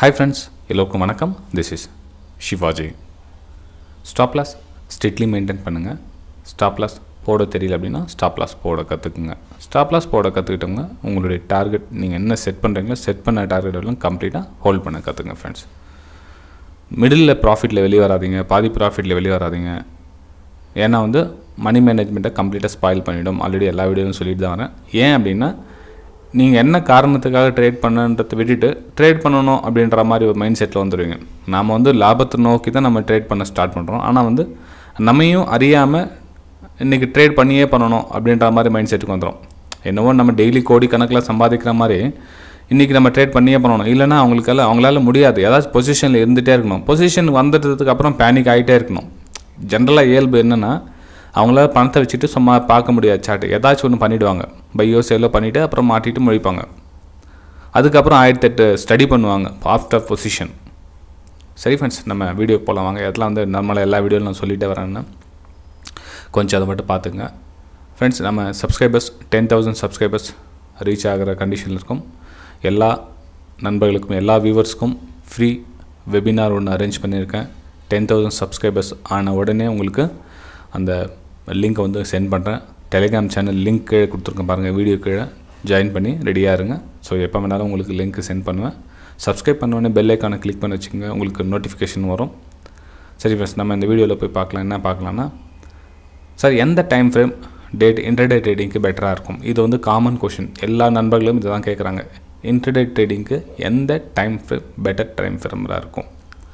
hi friends எல்லோருக்கும் வணக்கம் this is Sivaji stop loss strictly maintain பண்ணுங்கள் ஸ்டாப் லாஸ் போட தெரியல அப்படின்னா ஸ்டாப் லாஸ் போட கற்றுக்குங்க ஸ்டாப் லாஸ் போட கற்றுக்கிட்டவங்க உங்களுடைய டார்கெட் நீங்கள் என்ன செட் பண்ணுறீங்களோ செட் பண்ண டார்கெட் எல்லாம் கம்ப்ளீட்டாக ஹோல்ட் பண்ண கற்றுங்க ஃப்ரெண்ட்ஸ் மிடில் ப்ராஃபிட்டில் வெளியே வராதீங்க பாதி ப்ராஃபிட்டில் வெளியே வராதீங்க ஏன்னா வந்து மணி மேனேஜ்மெண்ட்டை கம்ப்ளீட்டாக ஸ்பாயில் பண்ணிவிடும் ஆல்ரெடி எல்லா வீடியோவும் சொல்லிட்டு தான் வரேன் ஏன் அப்படின்னா நீங்கள் என்ன காரணத்துக்காக ட்ரேட் பண்ணுன்றதை விட்டுட்டு ட்ரேட் பண்ணணும் அப்படின்ற மாதிரி ஒரு மைண்ட் செட்டில் வந்துடுவீங்க நாம் வந்து லாபத்தை நோக்கி தான் நம்ம ட்ரேட் பண்ண ஸ்டார்ட் பண்ணுறோம் ஆனால் வந்து நம்மையும் அறியாமல் இன்றைக்கி ட்ரேட் பண்ணியே பண்ணணும் அப்படின்ற மாதிரி மைண்ட் செட்டுக்கு வந்துடும் என்னவோ நம்ம டெய்லி கோடி கணக்கில் சம்பாதிக்கிற மாதிரி இன்றைக்கி நம்ம ட்ரேட் பண்ணியே பண்ணணும் இல்லைன்னா அவங்களுக்கெல்லாம் அவங்களால முடியாது ஏதாச்சும் பொசிஷனில் இருந்துகிட்டே இருக்கணும் பொசிஷன் வந்துட்டதுக்கு அப்புறம் பேனிக் ஆகிட்டே இருக்கணும் ஜென்ரலாக இயல்பு என்னென்னா அவங்களால பணத்தை வச்சுட்டு சும்மா பார்க்க முடியாது சாட்டு ஏதாச்சும் ஒன்று பண்ணிவிடுவாங்க பையோ சேலோ பண்ணிவிட்டு அப்புறம் மாட்டிட்டு முழிப்பாங்க அதுக்கப்புறம் ஆயிரத்தெட்டு ஸ்டடி பண்ணுவாங்க ஆஃப்டர் பொசிஷன் சரி ஃப்ரெண்ட்ஸ் நம்ம வீடியோ போகலாம் வாங்க இதெல்லாம் வந்து நம்மளால் எல்லா வீடியோவில் நான் சொல்லிகிட்டே வரேன்னு கொஞ்சம் அதை மட்டும் பார்த்துங்க ஃப்ரெண்ட்ஸ் நம்ம subscribers ten thousand subscribers reach ஆகிற கண்டிஷனில் இருக்கும் எல்லா நண்பர்களுக்கும் எல்லா வியூவர்ஸ்க்கும் ஃப்ரீ வெபினார் ஒன்று அரேஞ்ச் பண்ணியிருக்கேன் டென் தௌசண்ட் சப்ஸ்கிரைபர்ஸ் ஆன உடனே உங்களுக்கு அந்த லிங்க்கை வந்து சென்ட் பண்ணுறேன் டெலிகிராம் சேனல் லிங்க் கீழே கொடுத்துருக்கேன் பாருங்கள் வீடியோ கீழே ஜாயின் பண்ணி ரெடியாக இருங்க ஸோ எப்போ வேணாலும் உங்களுக்கு லிங்க் சென்ட் பண்ணுவேன் சப்ஸ்கிரைப் பண்ண பெல் ஐக்கானை கிளிக் பண்ணி வச்சுக்கோங்க உங்களுக்கு நோட்டிஃபிகேஷன் வரும் சரி ஃப்ரெண்ட்ஸ் நம்ம இந்த வீடியோவில் போய் பார்க்கலாம் என்ன பார்க்கலான்னா சார் எந்த டைம் ஃப்ரேம் டேட் இன்டர்டே ட்ரேடிங்க்கு பெட்டராக இருக்கும் இது வந்து காமன் கொஷின் எல்லா நண்பர்களும் இதை தான் கேட்குறாங்க இன்டர்டே ட்ரேடிங்க்கு எந்த டைம் ஃப்ரேம் பெட்டர் டைம் ஃப்ரேமாக இருக்கும்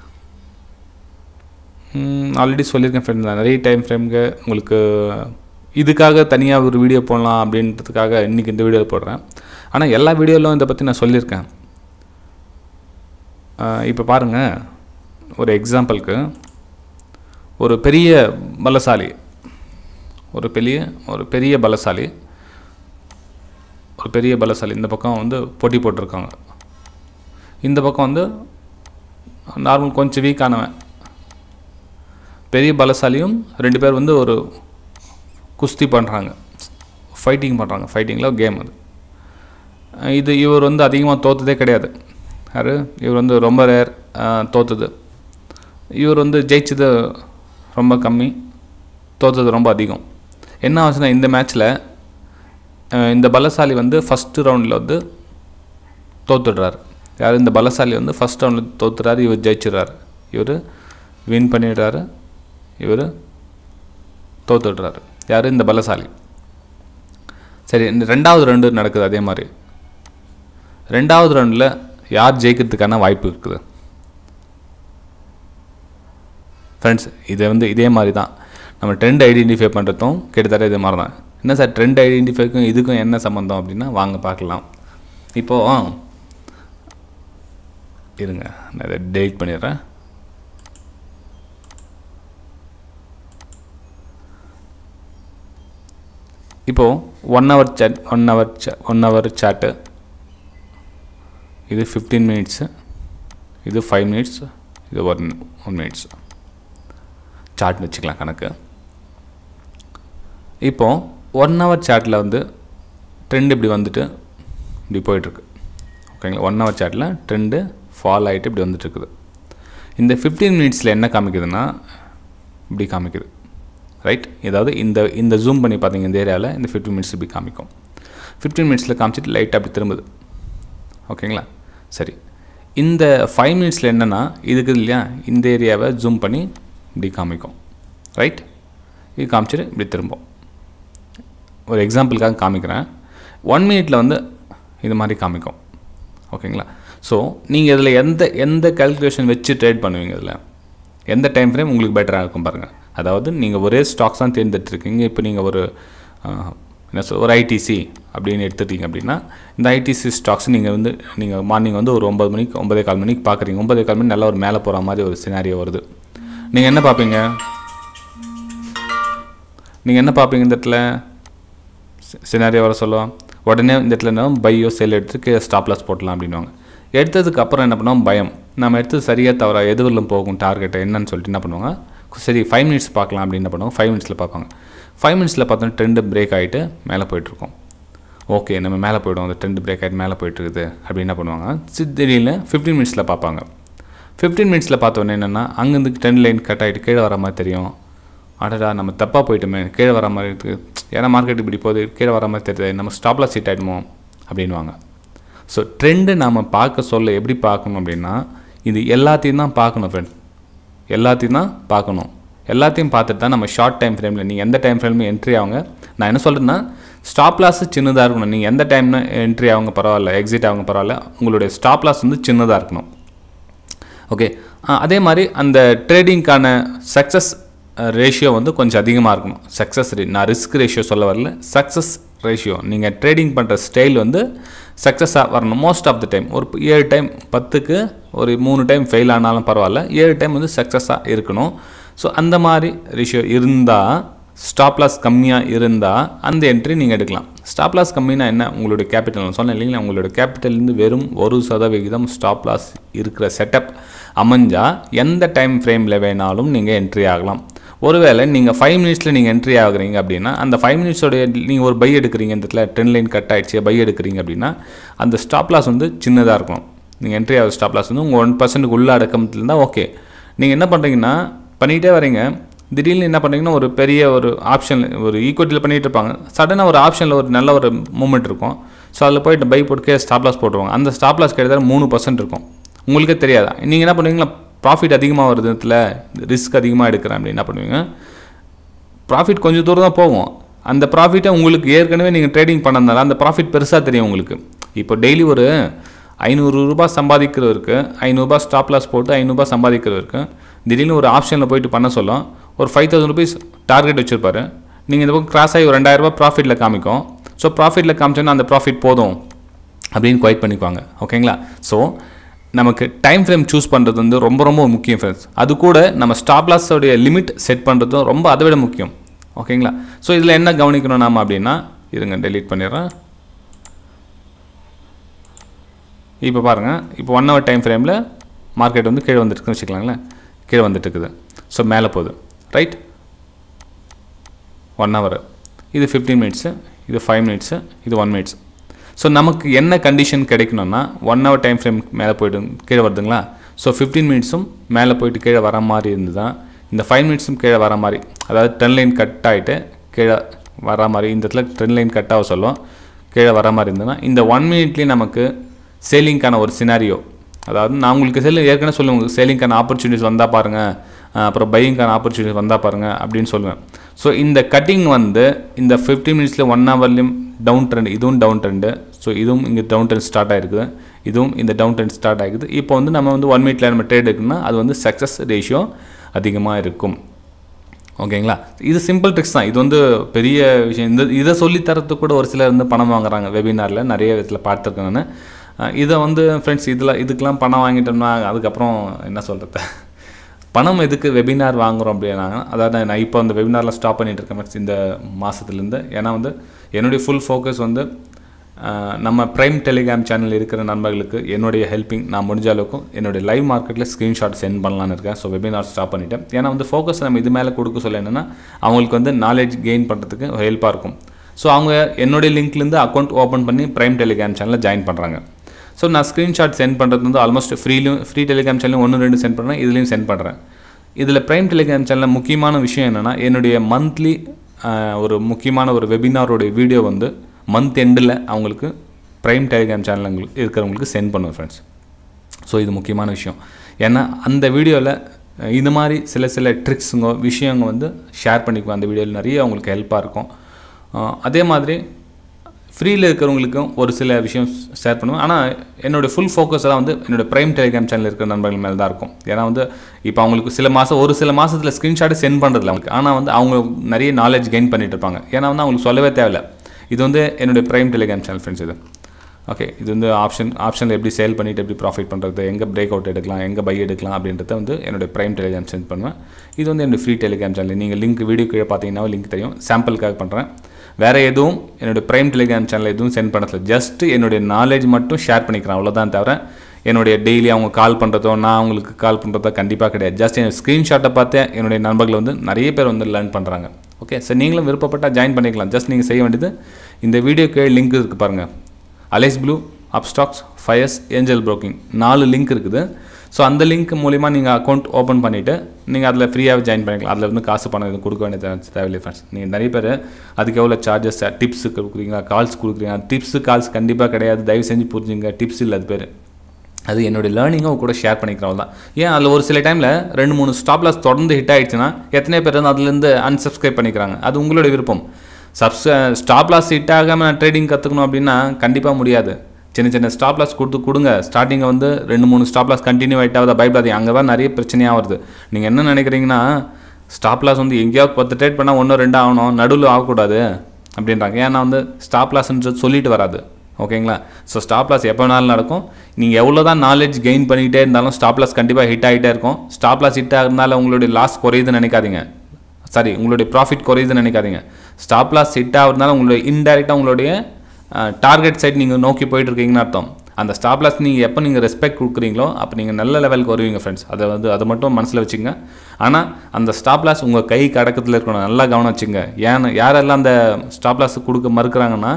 ஆல்ரெடி சொல்லியிருக்கேன் ஃப்ரெண்ட் நிறைய டைம் ஃப்ரேம்க்கு உங்களுக்கு இதுக்காக தனியாக ஒரு வீடியோ போடலாம் அப்படின்றதுக்காக இன்றைக்கி இந்த வீடியோ போடுறேன் ஆனால் எல்லா வீடியோவிலும் இதை பற்றி நான் சொல்லியிருக்கேன் இப்போ பாருங்கள் ஒரு எக்ஸாம்பிளுக்கு ஒரு பெரிய பலசாலி ஒரு பெரிய ஒரு பெரிய பலசாலி ஒரு பெரிய பலசாலி இந்த பக்கம் வந்து போட்டி போட்டிருக்காங்க இந்த பக்கம் வந்து நார்மல் கொஞ்சம் வீக்கானவன் பெரிய பலசாலியும் ரெண்டு பேர் வந்து ஒரு குஸ்தி பண்ணுறாங்க ஃபைட்டிங் பண்ணுறாங்க ஃபைட்டிங்கில் கேம் அது இது இவர் வந்து அதிகமாக தோற்றதே கிடையாது யார் இவர் வந்து ரொம்ப ரேர் தோற்றுது இவர் வந்து ஜெயிச்சது ரொம்ப கம்மி தோற்றது ரொம்ப அதிகம் என்ன ஆச்சுன்னா இந்த மேட்ச்சில் இந்த பலசாலி வந்து ஃபஸ்ட்டு ரவுண்டில் வந்து தோத்துடுறாரு யார் இந்த பலசாலி வந்து ஃபஸ்ட் ரவுண்டில் தோத்துறாரு இவர் ஜெயிச்சிடுறாரு இவர் வின் பண்ணிடுறாரு இவர் தோத்துடுறாரு யார் இந்த பலசாலி சரி இந்த ரெண்டாவது ரவுண்டு நடக்குது அதே மாதிரி ரெண்டாவது ரவுண்டில் யார் ஜெயிக்கிறதுக்கான வாய்ப்பு இருக்குது ஃப்ரெண்ட்ஸ் இதை வந்து இதே மாதிரி தான் நம்ம ட்ரெண்ட் ஐடென்டிஃபை பண்ணுறதும் கிட்டத்தட்ட இது மாதிரி தான் என்ன சார் ட்ரெண்ட் ஐடென்டிஃபைக்கும் இதுக்கும் என்ன சம்மந்தம் அப்படின்னா வாங்க பார்க்கலாம் இப்போது இருங்க நான் இதை டெலிட் பண்ணிடுறேன் இப்போது one hour chart one hour one hour chart இது ஃபிஃப்டீன் மினிட்ஸு இது ஃபைவ் மினிட்ஸ் இது ஒன் ஒன் மினிட்ஸ் சார்ட் வச்சுக்கலாம் கணக்கு இப்போது ஒன் ஹவர் சாட்டில் வந்து ட்ரெண்ட் இப்படி வந்துட்டு இப்படி போயிட்டுருக்கு ஓகேங்களா ஒன் ஹவர் சாட்டில் ட்ரெண்டு ஃபால் ஆகிட்டு இப்படி வந்துட்டுருக்குது இந்த ஃபிஃப்டீன் மினிட்ஸில் என்ன காமிக்குதுன்னா இப்படி காமிக்குது ரைட் ஏதாவது இந்த இந்த ஜூம் பண்ணி பார்த்தீங்க இந்த ஏரியாவில் இந்த ஃபிஃப்டின் மினிட்ஸ் இப்படி காமிக்கும் ஃபிஃப்டீன் மினிட்ஸில் காமிச்சிட்டு லைட்டாக அப்படி திரும்புது ஓகேங்களா சரி இந்த ஃபைவ் மினிட்ஸில் என்னென்னா இதுக்கு இல்லையா இந்த ஏரியாவை ஜூம் பண்ணி இப்படி காமிக்கும் ரைட் இது காமிச்சிட்டு இப்படி திரும்பும் ஒரு எக்ஸாம்பிளுக்காக காமிக்கிறேன் ஒன் மினிட்டில் வந்து இது மாதிரி காமிக்கும் ஓகேங்களா ஸோ நீங்கள் இதில் எந்த எந்த கேல்குலேஷன் வச்சு ட்ரேட் பண்ணுவீங்க இதில் எந்த டைம் ஃப்ரேம் உங்களுக்கு பெட்டராக இருக்கும் பாருங்கள் அதாவது நீங்கள் ஒரே ஸ்டாக்ஸ் தான் தேர்ந்தெடுத்துருக்கீங்க இப்போ நீங்கள் ஒரு என்ன சொல் ஒரு ஐடிசி அப்படின்னு எடுத்துட்டீங்க அப்படின்னா இந்த ஐடிசி ஸ்டாக்ஸ் நீங்கள் வந்து நீங்கள் மார்னிங் வந்து ஒரு ஒம்பது மணிக்கு ஒம்பதே கால் மணிக்கு பார்க்குறீங்க ஒம்பதே கால் மணி நல்லா ஒரு மேலே போகிற மாதிரி ஒரு சினாரியோ வருது நீங்கள் என்ன பார்ப்பீங்க நீங்கள் என்ன பார்ப்பீங்க இந்த இடத்துல சினாரியோ வர சொல்லுவோம் உடனே இந்த இடத்துல என்ன பையோ செல் எடுத்து கீழே ஸ்டாப் லாஸ் போடலாம் அப்படின்வாங்க எடுத்ததுக்கு அப்புறம் என்ன பண்ணுவோம் பயம் நம்ம எடுத்து சரியாக தவிர எதுவரிலும் போகும் டார்கெட்டை என்னன்னு சொல்லிட்டு என்ன பண்ணுவாங்க சரி ஃபைவ் மினிட்ஸ் பார்க்கலாம் அப்படின்னு என்ன பண்ணுவாங்க ஃபைவ் மினிட்ஸில் பார்ப்பாங்க ஃபைவ் மினிட்ஸில் பார்த்தோன்னா ட்ரெண்டு பிரேக் ஆகிட்டு மேலே போயிட்டுருக்கோம் ஓகே நம்ம மேலே போய்டும் அந்த ட்ரெண்ட் பிரேக் ஆகிட்டு மேலே போயிட்டு இருக்குது அப்படின்னு என்ன பண்ணுவாங்க சி- திடீர்னு ஃபிஃப்டீன் மினிட்ஸில் பார்ப்பாங்க ஃபிஃப்டீன் மினிட்ஸில் பார்த்தோன்னே என்னென்னா அங்கேருந்து ட்ரெண்ட் லைன் கட் ஆகிட்டு கீழே வர மாதிரி தெரியும் அடடா நம்ம தப்பாக போயிட்டோமே கீழே வர மாதிரி இருக்குது ஏன்னா மார்க்கெட் இப்படி போகுது கீழே வர மாதிரி தெரியுது நம்ம ஸ்டாப்ல சீட் ஆகிடுமோ அப்படின்வாங்க ஸோ ட்ரெண்டு நாம் பார்க்க சொல்ல எப்படி பார்க்கணும் அப்படின்னா இது எல்லாத்தையும் தான் பார்க்கணும் ஃப்ரெண்ட் எல்லாத்தையும் தான் பார்க்கணும் எல்லாத்தையும் பார்த்துட்டு தான் நம்ம ஷார்ட் டைம் ஃப்ரேமில் நீங்கள் எந்த டைம் ஃப்ரேமில் என்ட்ரி ஆகுங்க நான் என்ன சொல்கிறேன்னா ஸ்டாப் லாஸ் சின்னதாக இருக்கணும் நீங்கள் எந்த டைம்னு என்ட்ரி ஆகுங்க பரவாயில்ல எக்ஸிட் ஆகுங்க பரவாயில்ல உங்களுடைய ஸ்டாப் லாஸ் வந்து சின்னதாக இருக்கணும் ஓகே அதே மாதிரி அந்த ட்ரேடிங்க்கான சக்ஸஸ் ரேஷியோ வந்து கொஞ்சம் அதிகமாக இருக்கணும் சக்ஸஸ் ரே நான் ரிஸ்க் ரேஷியோ சொல்ல வரல சக்ஸஸ் ரேஷியோ நீங்கள் ட்ரேடிங் பண்ணுற ஸ்டைல் வந்து சக்ஸஸாக வரணும் மோஸ்ட் ஆஃப் த டைம் ஒரு ஏழு டைம் பத்துக்கு ஒரு மூணு டைம் ஃபெயில் ஆனாலும் பரவாயில்ல ஏழு டைம் வந்து சக்ஸஸாக இருக்கணும் ஸோ அந்த மாதிரி ரேஷியோ இருந்தால் ஸ்டாப் லாஸ் கம்மியாக இருந்தால் அந்த என்ட்ரி நீங்கள் எடுக்கலாம் ஸ்டாப் லாஸ் கம்மினா என்ன உங்களுடைய கேபிட்டல் நான் சொன்னேன் இல்லைங்களா உங்களோட கேபிட்டல்லேருந்து வெறும் ஒரு சதவிகிதம் ஸ்டாப் லாஸ் இருக்கிற செட்டப் அமைஞ்சால் எந்த டைம் ஃப்ரேமில் வேணாலும் நீங்கள் என்ட்ரி ஆகலாம் ஒருவேளை நீங்கள் ஃபைவ் மினிட்ஸில் நீங்கள் என்ட்ரி ஆகுறீங்க அப்படின்னா அந்த ஃபைவ் மினிட்ஸோடைய நீங்கள் ஒரு பை எடுக்கிறீங்க இந்த இடத்துல டென் லைன் கட் ஆயிடுச்சு பை எடுக்கிறீங்க அப்படின்னா அந்த ஸ்டாப் லாஸ் வந்து சின்னதாக இருக்கணும் நீங்கள் என்ட்ரி ஆகிற ஸ்டாப் லாஸ் வந்து உங்கள் ஒன் பர்சன்ட்டுக்கு உள்ள அடக்கத்தில் இருந்தால் ஓகே நீங்கள் என்ன பண்ணுறீங்கன்னா பண்ணிகிட்டே வரீங்க திடீர்னு என்ன பண்ணுறீங்கன்னா ஒரு பெரிய ஒரு ஆப்ஷன் ஒரு ஈக்குவட்டியில் பண்ணிகிட்டு இருப்பாங்க சடனாக ஒரு ஆப்ஷனில் ஒரு நல்ல ஒரு மூமெண்ட் இருக்கும் ஸோ அதில் போயிட்டு பை போட்டு ஸ்டாப் லாஸ் போட்டுருவாங்க அந்த ஸ்டாப் லாஸ் கிட்டத்தட்ட மூணு பர்சன்ட் இருக்கும் உங்களுக்கே தெரியாதா நீங்கள் என்ன பண்ணுவீங்களா ப்ராஃபிட் அதிகமாக வருது இதில் ரிஸ்க் அதிகமாக எடுக்கிறேன் அப்படின்னு என்ன பண்ணுவீங்க ப்ராஃபிட் கொஞ்சம் தூரம் தான் போகும் அந்த ப்ராஃபிட்டை உங்களுக்கு ஏற்கனவே நீங்கள் ட்ரேடிங் பண்ணதுனால அந்த ப்ராஃபிட் பெருசாக தெரியும் உங்களுக்கு இப்போ டெய்லி ஒரு ஐநூறு ரூபாய் சம்பாதிக்கிறவருக்கு ஐநூறுரூபா ஸ்டாப் லாஸ் போட்டு ஐநூறுரூபா சம்பாதிக்கிறவருக்கு திடீர்னு ஒரு ஆப்ஷனில் போயிட்டு பண்ண சொல்லும் ஒரு ஃபைவ் தௌசண்ட் ருபீஸ் டார்கெட் வச்சுருப்பாரு நீங்கள் இந்த பக்கம் கிராஸ் ஆகி ஒரு ரெண்டாயிரரூபா ப்ராஃபிட்டில் காமிக்கும் ஸோ ப்ராஃபிட்டில் காமிச்சோன்னா அந்த ப்ராஃபிட் போதும் அப்படின்னு குவைட் பண்ணிக்குவாங்க ஓகேங்களா ஸோ நமக்கு டைம் ஃப்ரேம் சூஸ் பண்ணுறது வந்து ரொம்ப ரொம்ப முக்கியம் ஃப்ரெண்ட்ஸ் அது கூட நம்ம ஸ்டாப் லாஸோடைய லிமிட் செட் பண்ணுறதும் ரொம்ப அதை விட முக்கியம் ஓகேங்களா ஸோ இதில் என்ன கவனிக்கணும் நாம அப்படின்னா இருங்க டெலீட் பண்ணிடுறேன் இப்போ பாருங்கள் இப்போ ஒன் ஹவர் டைம் ஃப்ரேமில் மார்க்கெட் வந்து கீழே வந்துட்டுருக்குன்னு வச்சுக்கலாங்களேன் கீழே வந்துட்டு இருக்குது ஸோ மேலே போகுது ரைட் ஒன் ஹவர் இது ஃபிஃப்டீன் மினிட்ஸு இது ஃபைவ் மினிட்ஸு இது ஒன் மினிட்ஸ் ஸோ நமக்கு என்ன கண்டிஷன் கிடைக்கணும்னா ஒன் ஹவர் டைம் ஃப்ரேம் மேலே போய்ட்டு கீழே வருதுங்களா ஸோ ஃபிஃப்டீன் மினிட்ஸும் மேலே போயிட்டு கீழே வர மாதிரி இருந்து தான் இந்த ஃபைவ் மினிட்ஸும் கீழே வர மாதிரி அதாவது டென் லைன் கட் ஆகிட்டு கீழே வர மாதிரி இந்த இடத்துல ட்ரெண்ட் லைன் கட் ஆக சொல்லும் கீழே வர மாதிரி இருந்ததுன்னா இந்த ஒன் மினிட்லேயே நமக்கு சேலிங்க்கான ஒரு சினாரியோ அதாவது நான் உங்களுக்கு செல் ஏற்கனவே சொல்லுவேன் உங்களுக்கு சேலிங்க்கான ஆப்பர்ச்சுனிட்டிஸ் வந்தால் பாருங்கள் அப்புறம் பையிங்க்கான ஆப்பர்ச்சுனிட்டிஸ் வந்தால் பாருங்கள் அப்படின்னு சொல்லுவேன் ஸோ இந்த கட்டிங் வந்து இந்த ஃபிஃப்டி மினிட்ஸில் ஒன் ஹவர்லேயும் டவுன் ட்ரெண்ட் இதுவும் டவுன் ட்ரெண்டு ஸோ இதுவும் இங்கே டவுன் ட்ரெண்ட் ஸ்டார்ட் ஆகிருக்குது இதுவும் இந்த டவுன் ட்ரெண்ட் ஸ்டார்ட் ஆகிக்குது இப்போ வந்து நம்ம வந்து ஒன் மினிட்ல நம்ம ட்ரேட் எடுக்கணும்னா அது வந்து சக்ஸஸ் ரேஷியோ அதிகமாக இருக்கும் ஓகேங்களா இது சிம்பிள் ட்ரிக்ஸ் தான் இது வந்து பெரிய விஷயம் இந்த இதை சொல்லி தரத்துக்கு கூட ஒரு சிலர் வந்து பணம் வாங்குறாங்க வெபினாரில் நிறைய விதத்தில் பார்த்துருக்கேன் நான் அஹ் இதை வந்து ஃப்ரெண்ட்ஸ் இதில் இதுக்கெலாம் பணம் வாங்கிட்டோம்னா அதுக்கப்புறம் என்ன சொல்கிறது பணம் எதுக்கு வெபினார் வாங்குகிறோம் அப்படின்னா அதாவது நான் இப்போ அந்த வெபினாரில் ஸ்டாப் பண்ணிட்டு இருக்கேன் friends இந்த மாதத்துலேருந்து ஏன்னா வந்து என்னுடைய ஃபுல் ஃபோக்கஸ் வந்து அஹ், நம்ம ப்ரைம் டெலிகிராம் சேனல் இருக்கிற நண்பர்களுக்கு என்னுடைய ஹெல்ப்பிங் நான் முடிஞ்ச அளவுக்கு என்னுடைய லைவ் மார்க்கெட்டில் ஸ்க்ரீன்ஷாட் சென்ட் பண்ணலான்னு இருக்கேன் ஸோ வெபினார் ஸ்டாப் பண்ணிட்டேன் ஏன்னா வந்து ஃபோக்கஸ் நம்ம இது மேலே கொடுக்க சொல்ல என்னென்னா அவங்களுக்கு வந்து நாலேஜ் கெயின் பண்ணுறதுக்கு ஹெல்ப்பாக இருக்கும் ஸோ அவங்க என்னுடைய லிங்க்லேருந்து அக்கௌண்ட் ஓப்பன் பண்ணி ப்ரைம் டெலிகிராம் சேனலில் ஜாயின் பண்ணுறாங்க ஸோ நான் ஸ்க்ரீன்ஷாட் சென்ட் பண்ணுறது வந்து ஆல்மோஸ்ட் ஃப்ரீலையும் ஃப்ரீ டெலிகிராம் சேனலும் ஒன்று ரெண்டு சென்ட் பண்ணுறேன் இதுலேயும் சென்ட் பண்ணுறேன் இதில் ப்ரைம் டெலிகிராம் சேனலில் முக்கியமான விஷயம் என்னென்னா என்னுடைய மந்த்லி ஒரு முக்கியமான ஒரு வெபினாரோடைய வீடியோ வந்து மந்த் எண்டில் அவங்களுக்கு ப்ரைம் டெலிகிராம் சேனல் இருக்கிறவங்களுக்கு சென்ட் பண்ணுவேன் ஃப்ரெண்ட்ஸ் ஸோ இது முக்கியமான விஷயம் ஏன்னா அந்த வீடியோவில் இந்த மாதிரி சில சில ட்ரிக்ஸுங்க விஷயங்க வந்து ஷேர் பண்ணிக்குவேன் அந்த வீடியோவில் நிறைய அவங்களுக்கு ஹெல்ப்பாக இருக்கும் அஹ் அதே மாதிரி ஃப்ரீயில் இருக்கிறவங்களுக்கும் ஒரு சில விஷயம் ஷேர் பண்ணுவேன் ஆனால் என்னோடய ஃபுல் ஃபோக்கஸ் எல்லாம் வந்து என்னோட ப்ரைம் டெலிகிராம் சேனல் இருக்கிற நண்பர்கள் மேலே தான் இருக்கும் ஏன்னா வந்து இப்போ அவங்களுக்கு சில மாதம் ஒரு சில மாதத்தில் ஸ்க்ரீன்ஷாட்டு சென்ட் பண்ணுறதில்ல அவங்களுக்கு ஆனால் வந்து அவங்க நிறைய நாலேஜ் கெயின் பண்ணிட்டு இருப்பாங்க ஏன்னா வந்து அவங்களுக்கு சொல்லவே தேவையில்ல இது வந்து என்னுடைய ப்ரைம் டெலிகிராம் சேனல் ஃப்ரெண்ட்ஸ் இது ஓகே இது வந்து ஆப்ஷன் ஆப்ஷனில் எப்படி சேல் பண்ணிட்டு எப்படி ப்ராஃபிட் பண்ணுறது எங்கே பிரேக் அவுட் எடுக்கலாம் எங்கே பை எடுக்கலாம் அப்படின்றத வந்து என்னுடைய ப்ரைம் டெலிகிராம் சென்ட் பண்ணுவேன் இது வந்து என்னுடைய ஃப்ரீ டெலிகிராம் சேனல் நீங்கள் லிங்க் வீடியோ கீழே பார்த்தீங்கன்னா லிங்க் தெரியும் சாம்பிளுக்காக பண்ணுறேன் வேறு எதுவும் என்னுடைய ப்ரைம் டெலிகிராம் சேனல் எதுவும் சென்ட் பண்ணதில்ல ஜஸ்ட் என்னுடைய நாலேஜ் மட்டும் ஷேர் பண்ணிக்கிறேன் அவ்வளோதான் தவிர என்னுடைய டெய்லி அவங்க கால் பண்ணுறதோ நான் அவங்களுக்கு கால் பண்ணுறதோ கண்டிப்பாக கிடையாது ஜஸ்ட் என் ஸ்க்ரீன்ஷாட்டை பார்த்து என்னுடைய நண்பர்கள் வந்து நிறைய பேர் வந்து லேர்ன் பண்ணுறாங்க ஓகே சார் நீங்களும் விருப்பப்பட்டால் ஜாயின் பண்ணிக்கலாம் ஜஸ்ட் நீங்கள் செய்ய வேண்டியது இந்த வீடியோக்கு லிங்க் இருக்குது பாருங்கள் Alice Blue Upstox Fyers Angel Broking நாலு லிங்க் இருக்குது ஸோ அந்த லிங்க் மூலிமா நீங்கள் அக்கௌண்ட் ஓப்பன் பண்ணிவிட்டு நீங்கள் அதில் ஃப்ரீயாக ஜாயின் பண்ணிக்கலாம் அதில் வந்து காசு பணம் எதுவும் கொடுக்க வேண்டிய தேவை- தேவையில்லை ஃப்ரெண்ட்ஸ் நீங்கள் நிறைய பேர் அதுக்கு எவ்வளோ சார்ஜஸ் டிப்ஸ் கொடுக்குறீங்களா கால்ஸ் கொடுக்குறீங்க டிப்ஸு கால்ஸ் கண்டிப்பாக கிடையாது தயவு செஞ்சு புரிஞ்சுங்க டிப்ஸ் இல்லை அது பேர் அது என்னுடைய லேர்னிங்கும் கூட ஷேர் பண்ணிக்கிறவங்க தான் ஏன் அதில் ஒரு சில டைமில் ரெண்டு மூணு ஸ்டாப் லாஸ் தொடர்ந்து ஹிட் ஆயிடுச்சுன்னா எத்தனை பேர் வந்து அதுலேருந்து unsubscribe பண்ணிக்கிறாங்க அது உங்களோட விருப்பம் சப்ஸ் ஸ்டாப் லாஸ் ஹிட் ஆகாமல் ட்ரேடிங் கற்றுக்கணும் அப்படின்னா கண்டிப்பாக முடியாது சின்ன சின்ன ஸ்டாப் லாஸ் கொடுத்து கொடுங்க ஸ்டார்டிங்கில் வந்து ரெண்டு மூணு ஸ்டாப் லாஸ் கண்டினியூ ஆகிட்டாவது பயப்படாதீங்க அங்கே தான் நிறைய பிரச்சனையாக வருது நீங்கள் என்ன நினைக்கிறீங்கன்னா ஸ்டாப் லாஸ் வந்து எங்கேயாவது பத்து ட்ரேட் பண்ணால் ஒன்று ரெண்டு ஆகணும் நடுவில் ஆகக்கூடாது அப்படின்றாங்க ஏன்னா வந்து ஸ்டாப் லாஸ்ன்றது சொல்லிட்டு வராது ஓகேங்களா ஸோ ஸ்டாப் லாஸ் எப்போ வேணாலும் நடக்கும் நீங்கள் எவ்வளோ தான் நாலேஜ் கெயின் பண்ணிகிட்டே இருந்தாலும் ஸ்டாப் லாஸ் கண்டிப்பாக ஹிட் ஆகிட்டே இருக்கும் ஸ்டாப் லாஸ் ஹிட் ஆகிறதுனால உங்களுடைய லாஸ் குறையுதுன்னு நினைக்காதீங்க சாரி உங்களுடைய ப்ராஃபிட் குறையுதுன்னு நினைக்காதீங்க ஸ்டாப் லாஸ் ஹிட் ஆகிறதுனால உங்களுடைய இன்டெரக்டாக உங்களுடைய டார்கெட் சைட் நீங்கள் நோக்கி போயிட்டு இருக்கீங்கன்னு அர்த்தம் அந்த ஸ்டாப் லாஸ் நீங்கள் எப்போ நீங்கள் ரெஸ்பெக்ட் கொடுக்குறீங்களோ அப்போ நீங்கள் நல்ல லெவலுக்கு வருவீங்க ஃப்ரெண்ட்ஸ் அதை வந்து அதை மட்டும் மனசில் வச்சுங்க ஆனால் அந்த ஸ்டாப் லாஸ் உங்கள் கை கடக்கத்தில் இருக்கணும் நல்லா கவனம் வச்சுங்க ஏன் யாரெல்லாம் அந்த ஸ்டாப் லாஸ் கொடுக்க மறுக்கிறாங்கன்னா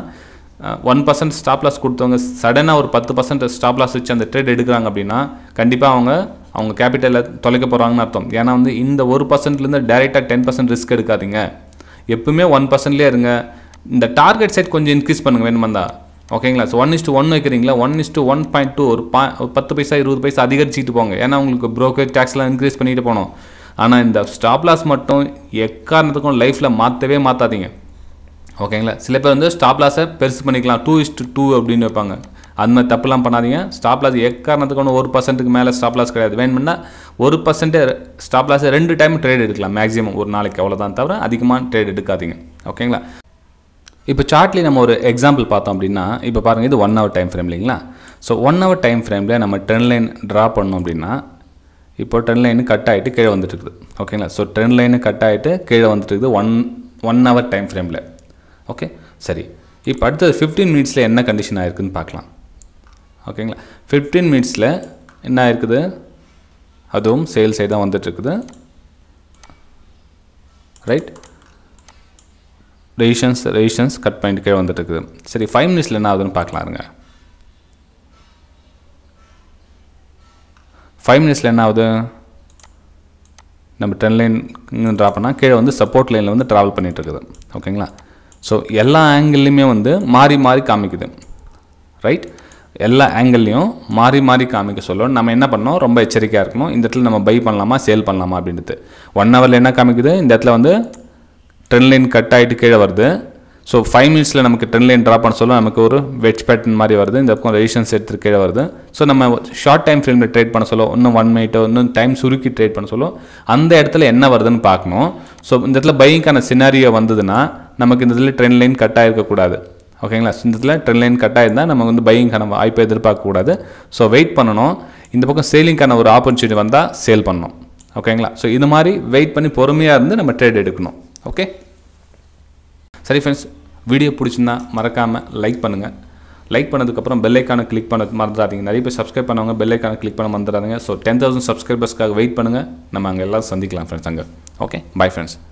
ஒன் பர்சன்ட் ஸ்டாப் லாஸ் கொடுத்தவங்க சடனாக ஒரு பத்து பர்சன்ட் ஸ்டாப் லாஸ் வச்சு அந்த ட்ரேட் எடுக்கிறாங்க அப்படின்னா கண்டிப்பாக அவங்க அவங்க கேபிட்டலில் தொலைக்க போகிறாங்கன்னு அர்த்தம் ஏன்னா வந்து இந்த ஒரு பர்சன்ட்லேருந்து டேரெக்டாக டென் பர்சன்ட் ரிஸ்க் எடுக்காதீங்க எப்பவுமே ஒன் பர்சன்ட்லேயே இருங்க இந்த டார்கெட் செட் கொஞ்சம் இன்க்ரீஸ் பண்ணுங்க வேணுமாந்தா ஓகேங்களா ஸோ ஒன் இஸ்ட்டு ஒன் வைக்கிறீங்களா one is to one point two ஒரு பா ஒரு பத்து பைசா இருபது பைசா அதிகரிச்சுட்டு போங்க ஏன்னா உங்களுக்கு brokerage டேக்ஸ்லாம் இன்க்ரீஸ் பண்ணிட்டு போகணும் ஆனால் இந்த ஸ்டாப் லாஸ் மட்டும் எக்காரணத்துக்கும் லைஃப்பில் மாற்றவே மாற்றாதீங்க ஓகேங்களா சில பேர் வந்து ஸ்டாப் லாஸை பெருசு பண்ணிக்கலாம் டூ இஸ்ட்டு டூ அப்படின்னு வைப்பாங்க அந்த மாதிரி தப்புலாம் பண்ணாதீங்க ஸ்டாப் லாஸ் எக்காரணத்துக்கு ஒன்று ஒரு பர்சன்ட்டுக்கு மேலே ஸ்டாப் லாஸ் கிடையாது வேணும்னா ஒரு பர்சன்ட்டு ஸ்டாப் லாஸை ரெண்டு டைம் ட்ரேட் எடுக்கலாம் மேக்ஸிமம் ஒரு நாளைக்கு அவ்வளோதான் தவிர அதிகமாக ட்ரேட் எடுக்காதீங்க ஓகேங்களா இப்போ சார்ட்லேயே நம்ம ஒரு எக்ஸாம்பிள் பார்த்தோம் அப்படின்னா இப்போ பாருங்கள் இது ஒன் ஹவர் டைம் ஃப்ரேம் இல்லைங்களா ஸோ ஒன் ஹவர் டைம் ஃப்ரேமில் நம்ம ட்ரெண்ட் லைன் ட்ரா பண்ணோம் அப்படின்னா இப்போ ட்ரெண்ட் லைன் கட் ஆகிட்டு கீழே வந்துட்டு இருக்குது ஓகேங்களா ஸோ ட்ரெண்ட் லைனு கட் ஆகிட்டு கீழே வந்துட்டு இருக்குது ஒன் ஒன் ஹவர் டைம் ஃப்ரேமில் ஓகே சரி இப்போ அடுத்தது ஃபிஃப்டீன் மினிட்ஸில் என்ன கண்டிஷன் ஆயிருக்குன்னு பார்க்கலாம் ஓகேங்களா ஃபிஃப்டீன் மினிட்ஸில் என்ன ஆயிருக்குது அதுவும் சேல் சைடு தான் வந்துட்டு இருக்குது right resistance resistance cut point கீழே வந்துட்டு இருக்குது சரி ஃபைவ் மினிட்ஸில் என்ன ஆகுதுன்னு பார்க்கலாம் இருங்க ஃபைவ் மினிட்ஸில் என்ன ஆகுது நம்ம டென் லைன் ட்ரா பண்ணால் கீழே வந்து சப்போர்ட் லைனில் வந்து ட்ராவல் பண்ணிட்டு இருக்குது ஓகேங்களா ஸோ எல்லா ஆங்கிள்லையுமே வந்து மாறி மாறி காமிக்குது ரைட் எல்லா ஆங்கிள்லையும் மாறி மாறி காமிக்க சொல்ல நம்ம என்ன பண்ணோம் ரொம்ப எச்சரிக்கையாக இருக்கணும் இந்த இடத்துல நம்ம பை பண்ணலாமா சேல் பண்ணலாமா அப்படின்றது ஒன் ஹவரில் என்ன காமிக்குது இந்த இடத்துல வந்து ட்ரெண்ட் லைன் கட் ஆகிட்டு கீழே வருது ஸோ ஃபைவ் மினிட்ஸில் நமக்கு ட்ரெண்ட் லைன் ட்ரா பண்ண சொல்ல நமக்கு ஒரு வெட்ச் பேட்டர்ன் மாதிரி வருது இந்த பக்கம் ரெசிஷன்ஸ் எடுத்து கீழே வருது ஸோ நம்ம ஷார்ட் டைம் ஃப்ரேமில் ட்ரேட் பண்ண சொல்ல இன்னும் ஒன் மினிட்டோ இன்னும் டைம் சுருக்கி ட்ரேட் பண்ண சொல்ல அந்த இடத்துல என்ன வருதுன்னு பார்க்கணும் ஸோ இந்த இடத்துல பையிங்கான சினாரியோ வந்ததுன்னா நமக்கு இந்த இடத்துல ட்ரெண்ட் லைன் கட் ஆகிருக்கக்கூடாது ஓகேங்களா இந்த இடத்துல ட்ரெண்ட் லைன் கட் ஆயிருந்தால் நம்ம வந்து பையிங்கான வாய்ப்பை எதிர்பார்க்கக்கூடாது ஸோ வெயிட் பண்ணணும் இந்த பக்கம் சேலிங்கான ஒரு ஆப்பர்ச்சுனிட்டி வந்தால் சேல் பண்ணணும் ஓகேங்களா ஸோ இது மாதிரி வெயிட் பண்ணி பொறுமையாக இருந்து நம்ம ட்ரேட் எடுக்கணும் ஓகே சரி ஃப்ரெண்ட்ஸ் வீடியோ பிடிச்சிருந்தா மறக்காமல் லைக் பண்ணுங்கள் லைக் பண்ணதுக்கப்புறம் பெல் ஐக்கானை கிளிக் பண்ண மறந்துடாதீங்க நிறைய பேர் சப்ஸ்கிரைப் பண்ணவங்க பெல் ஐக்கானை கிளிக் பண்ண மறந்துடாதீங்க ஸோ டென் தௌசண்ட் சப்ஸ்கிரைபர்ஸ்க்காக வெயிட் பண்ணுங்கள் நம்ம அங்கே எல்லாம் சந்திக்கலாம் ஃப்ரெண்ட்ஸ் அங்கே ஓகே பை ஃப்ரெண்ட்ஸ்